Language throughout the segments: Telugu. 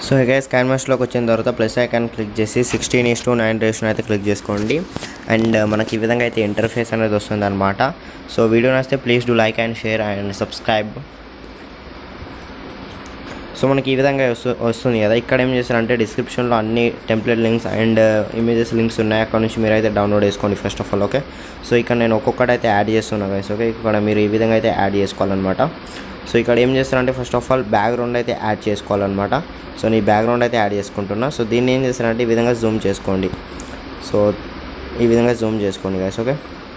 సో గైస్ క్యాన్వాస్లోకి వచ్చిన తర్వాత ప్లస్ ఐకాన్ క్లిక్ చేసి సిక్స్టీన్ ఈస్ టు నైన్ రేషన్ అయితే క్లిక్ చేసుకోండి అండ్ మనకి ఈ విధంగా అయితే ఇంటర్ఫేస్ అనేది వస్తుంది అనమాట సో వీడియో నచ్చితే please do like and share and subscribe so మనకి ఈ విధంగా వస్తు వస్తుంది కదా ఇక్కడ ఏం చేస్తారంటే డిస్క్రిప్షన్లో అన్ని template links and images links ఉన్నాయి అక్కడ నుంచి మీరు అయితే డౌన్లోడ్ చేసుకోండి first of all okay so ఇక్కడ నేను ఒక్కొక్కటి అయితే యాడ్ చేస్తున్నా గైస్ ఓకే ఇక్కడ మీరు ఈ విధంగా అయితే యాడ్ చేసుకోవాలన్నమాట సో ఇక్కడ ఏం చేస్తారంటే ఫస్ట్ ఆఫ్ ఆల్ బ్యాక్గ్రౌండ్ అయితే యాడ్ చేసుకోవాలన్నమాట సో నీ బ్యాక్గ్రౌండ్ అయితే యాడ్ చేసుకుంటున్నా సో దీన్ని ఏం చేస్తారంటే ఈ విధంగా జూమ్ చేసుకోండి సో ఈ విధంగా జూమ్ చేసుకోండి గైస్ ఓకే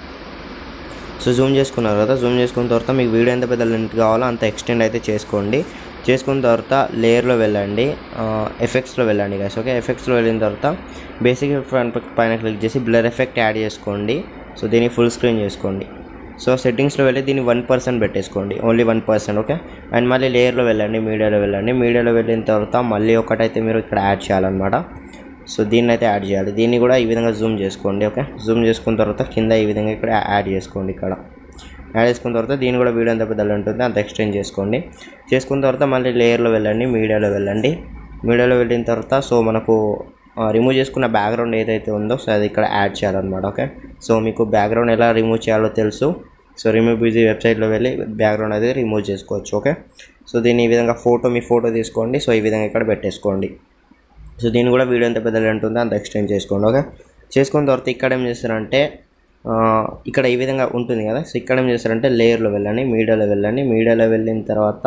సో జూమ్ చేసుకున్నారు కదా జూమ్ చేసుకున్న తర్వాత మీకు వీడియో ఎంత పెద్ద లెంత్ కావాలో అంత ఎక్స్టెండ్ అయితే చేసుకోండి చేసుకున్న తర్వాత లేయర్లో వెళ్ళండి ఎఫెక్ట్స్లో వెళ్ళండి గైస్ ఓకే ఎఫెక్ట్స్లో వెళ్ళిన తర్వాత బేసిక్ ఎఫెక్ట్ పైన క్లిక్ చేసి బ్లర్ ఎఫెక్ట్ యాడ్ చేసుకోండి సో దీన్ని ఫుల్ స్క్రీన్ చేసుకోండి సో సెట్టింగ్స్లో వెళ్ళి దీన్ని వన్ పర్సెంట్ పెట్టేసుకోండి only one percent okay and మళ్ళీ లేయర్లో వెళ్ళండి మీడియాలో వెళ్ళండి మీడియాలో వెళ్ళిన తర్వాత మళ్ళీ ఒకటైతే మీరు ఇక్కడ యాడ్ చేయాలన్నమాట సో దీన్ని అయితే యాడ్ చేయాలి దీన్ని కూడా ఈ విధంగా జూమ్ చేసుకోండి ఓకే జూమ్ చేసుకున్న తర్వాత కింద ఈ విధంగా ఇక్కడ యాడ్ చేసుకోండి ఇక్కడ యాడ్ చేసుకున్న తర్వాత దీన్ని కూడా వీడియో ఎంత పెద్దలు ఉంటుంది అంత ఎక్స్టెండ్ చేసుకోండి చేసుకున్న తర్వాత మళ్ళీ లేయర్లో వెళ్ళండి మీడియాలో వెళ్ళండి మీడియాలో వెళ్ళిన తర్వాత సో మనకు రిమూవ్ చేసుకున్న బ్యాక్గ్రౌండ్ ఏదైతే ఉందో సో అది ఇక్కడ యాడ్ చేయాలన్నమాట ఓకే సో మీకు బ్యాక్గ్రౌండ్ ఎలా రిమూవ్ చేయాలో తెలుసు సో రిమూవ్ బిజీ వెబ్సైట్లో వెళ్ళి బ్యాక్గ్రౌండ్ అనేది రిమూవ్ చేసుకోవచ్చు ఓకే సో దీన్ని ఈ విధంగా ఫోటో మీ ఫోటో తీసుకోండి సో ఈ విధంగా ఇక్కడ పెట్టేసుకోండి సో దీన్ని కూడా వీడియో ఎంత పెద్దగా ఉంటుందో అంత ఎక్స్టెండ్ చేసుకోండి ఓకే చేసుకున్న తర్వాత ఇక్కడ ఏం చేస్తారంటే ఇక్కడ ఈ విధంగా ఉంటుంది కదా సో ఇక్కడ ఏం చేస్తారంటే లేయర్లో వెళ్ళండి మీడియాలో వెళ్ళండి మీడియాలో వెళ్ళిన తర్వాత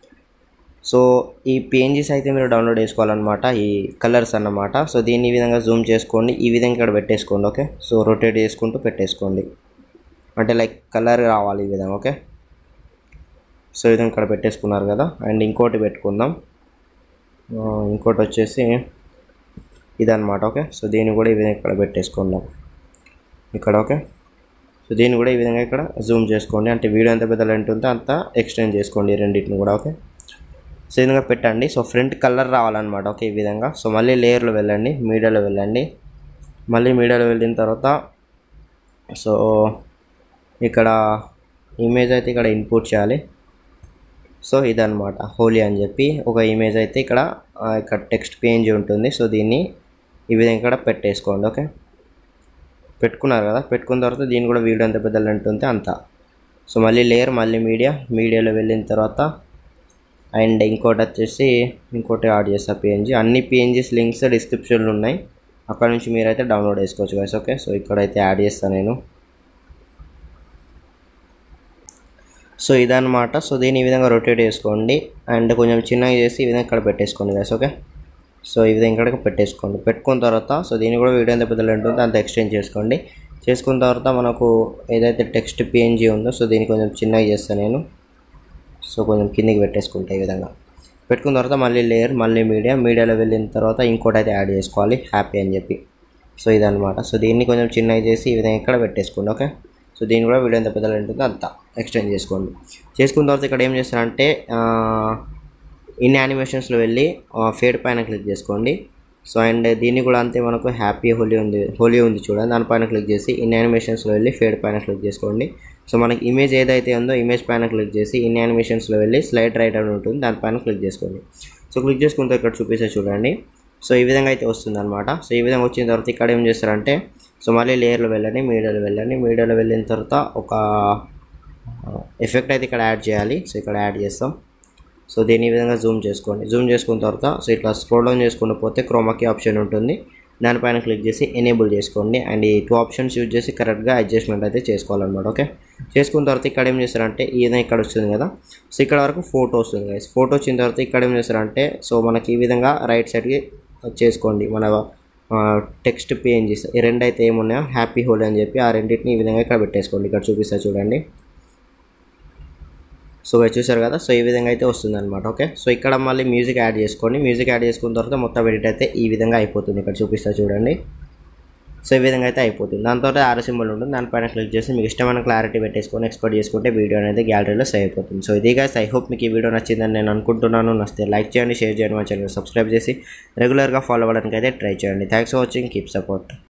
సో ఈ పిఎన్జీస్ అయితే మీరు డౌన్లోడ్ చేసుకోవాలన్నమాట ఈ కలర్స్ అన్నమాట సో దీన్ని ఈ విధంగా జూమ్ చేసుకోండి ఈ విధంగా ఇక్కడ పెట్టేసుకోండి ఓకే సో రొటేట్ చేసుకుంటూ పెట్టేసుకోండి అంటే లైక్ కలర్ రావాలి ఈ విధంగా ఓకే సో ఈ విధంగా ఇక్కడ పెట్టేసుకున్నారు కదా అండ్ ఇంకోటి పెట్టుకుందాం ఇంకోటి వచ్చేసి ఇదన్నమాట ఓకే సో దీన్ని కూడా ఈ విధంగా ఇక్కడ పెట్టేసుకుందాం ఇక్కడ ఓకే సో దీన్ని కూడా ఈ విధంగా ఇక్కడ జూమ్ చేసుకోండి అంటే వీడియో ఎంత పెద్ద లెంత్ ఉందో అంత ఎక్స్టెండ్ చేసుకోండి రెండింటిని కూడా ఓకే సో ఈ విధంగా పెట్టండి సో ఫ్రంట్ కలర్ రావాలన్నమాట ఓకే ఈ విధంగా సో మళ్ళీ లేయర్లో వెళ్ళండి మీడియాలో వెళ్ళండి మళ్ళీ మీడియాలో వెళ్ళిన తర్వాత సో ఇక్కడ ఇమేజ్ అయితే ఇక్కడ ఇన్పుట్ చేయాలి సో ఇదనమాట హోలీ అని చెప్పి ఒక ఇమేజ్ అయితే ఇక్కడ ఇక్కడ టెక్స్ట్ పేజ్ ఉంటుంది సో దీన్ని ఈ విధంగా ఇక్కడ పెట్టేసుకోండి ఓకే పెట్టుకున్నారు కదా పెట్టుకున్న తర్వాత దీన్ని కూడా వీడియో ఎంత పెద్ద లెంత్ ఉంటే అంత సో మళ్ళీ లేయర్ మళ్ళీ మీడియా మీడియాలో వెళ్ళిన తర్వాత అండ్ ఇంకోటి వచ్చేసి ఇంకోటి యాడ్ చేస్తా పిఎన్జీ అన్ని పిఎన్జీస్ లింక్స్ డిస్క్రిప్షన్లో ఉన్నాయి అక్కడ నుంచి మీరైతే డౌన్లోడ్ చేసుకోవచ్చు గైస్ ఓకే సో ఇక్కడైతే యాడ్ చేస్తాను నేను సో ఇదన్నమాట సో దీన్ని ఈ విధంగా రొటేట్ చేసుకోండి అండ్ కొంచెం చిన్నగా చేసి ఈ విధంగా ఇక్కడ పెట్టేసుకోండి గైస్ ఓకే సో ఈ విధంగా ఇక్కడ పెట్టేసుకోండి పెట్టుకున్న తర్వాత సో దీన్ని కూడా వీడియో ఎంత పెద్ద ఉంటుందో అంత ఎక్స్టెండ్ చేసుకోండి చేసుకున్న తర్వాత మనకు ఏదైతే టెక్స్ట్ పిఎన్జీ ఉందో సో దీన్ని కొంచెం చిన్నగా చేస్తాను నేను సో కొంచెం కిందికి పెట్టేసుకుంటా ఈ విధంగా పెట్టుకున్న తర్వాత మళ్ళీ లేయర్ మళ్ళీ మీడియా మీడియాలో వెళ్ళిన తర్వాత ఇంకోటి అయితే యాడ్ చేసుకోవాలి హ్యాపీ అని చెప్పి సో ఇదనమాట సో దీన్ని కొంచెం చిన్నగా చేసి ఈ విధంగా ఇక్కడ పెట్టేసుకోండి ఓకే సో దీన్ని కూడా వీడియో ఎంత పెద్దగా ఉంటుందో అంత ఎక్స్టెండ్ చేసుకోండి చేసుకున్న తర్వాత ఇక్కడ ఏం చేస్తారంటే ఇన్ యానిమేషన్స్లో వెళ్ళి ఫేడ్ పైన క్లిక్ చేసుకోండి సో అండ్ దీన్ని కూడా అంతే మనకు హ్యాపీ హోలీ ఉంది హోలీ ఉంది చూడండి దానిపైన క్లిక్ చేసి ఇన్ యానిమేషన్స్లో వెళ్ళి ఫేడ్ పైన క్లిక్ చేసుకోండి సో మనకి ఇమేజ్ ఏదైతే ఉందో ఇమేజ్ పైన క్లిక్ చేసి ఇన్ యానిమేషన్స్లో వెళ్ళి స్లైడ్ రైట్ అని ఉంటుంది దానిపైన క్లిక్ చేసుకోండి సో క్లిక్ చేసుకుంటే ఇక్కడ చూపిస్తే చూడండి సో ఈ విధంగా అయితే వస్తుంది అనమాట సో ఈ విధంగా వచ్చిన తర్వాత ఇక్కడ ఏం చేస్తారంటే సో మళ్ళీ లేయర్లో వెళ్ళండి మీడియాలో వెళ్ళండి మీడియాలో వెళ్ళిన తర్వాత ఒక ఎఫెక్ట్ అయితే ఇక్కడ యాడ్ చేయాలి సో ఇక్కడ యాడ్ చేస్తాం సో దీన్ని ఈ విధంగా జూమ్ చేసుకోండి జూమ్ చేసుకున్న తర్వాత సో ఇట్లా స్క్రోల్ డౌన్ చేసుకుంటూ పోతే క్రోమాకి ఆప్షన్ ఉంటుంది దానిపైన క్లిక్ చేసి ఎనేబుల్ చేసుకోండి అండ్ ఈ టూ ఆప్షన్స్ యూజ్ చేసి కరెక్ట్గా అడ్జస్ట్మెంట్ అయితే చేసుకోవాలన్నమాట ఓకే చేసుకున్న తర్వాత ఇక్కడ ఏం చేస్తారంటే ఈ విధంగా ఇక్కడ వస్తుంది కదా సో ఇక్కడ వరకు ఫోటో వస్తుంది గైస్ ఫోటో వచ్చిన తర్వాత ఇక్కడ ఏం చేస్తారంటే సో మనకి ఈ విధంగా రైట్ సైడ్కి చేసుకోండి మన టెక్స్ట్ పేంజెస్ ఈ రెండు అయితే ఏమున్నాయో హ్యాపీ హోలీ అని చెప్పి ఆ రెండింటిని ఈ విధంగా ఇక్కడ పెట్టేసుకోండి ఇక్కడ చూపిస్తా చూడండి సో చూసారు కదా సో ఈ విధంగా అయితే వస్తుంది అనమాట ఓకే సో ఇక్కడ మళ్ళీ మ్యూజిక్ యాడ్ చేసుకోండి మ్యూజిక్ యాడ్ చేసుకున్న తర్వాత మొత్తం ఎడిట్ అయితే ఈ విధంగా అయిపోతుంది ఇక్కడ చూపిస్తా చూడండి సో ఈ విధంగా అయితే అయిపోతుంది దాంతో ఆర్ సింబల్ ఉంటుంది దానిపైన క్లిక్ చేసి మీకు ఇష్టమైన క్లారిటీ పెట్టేసుకొని ఎక్స్పోర్ట్ చేసుకుంటే వీడియో అనేది గ్యాలరీలో సేవ్ అయిపోతుంది సో ఇది గైస్ ఐ హోప్ మీకు ఈ వీడియో నచ్చిందని నేను అనుకుంటున్నాను నచ్చితే లైక్ చేయండి షేర్ చేయండి మా ఛానల్ సబ్స్క్రైబ్ చేసి రెగ్యులర్గా ఫాలో అవ్వడానికి అయితే ట్రై చేయండి thanks for watching keep support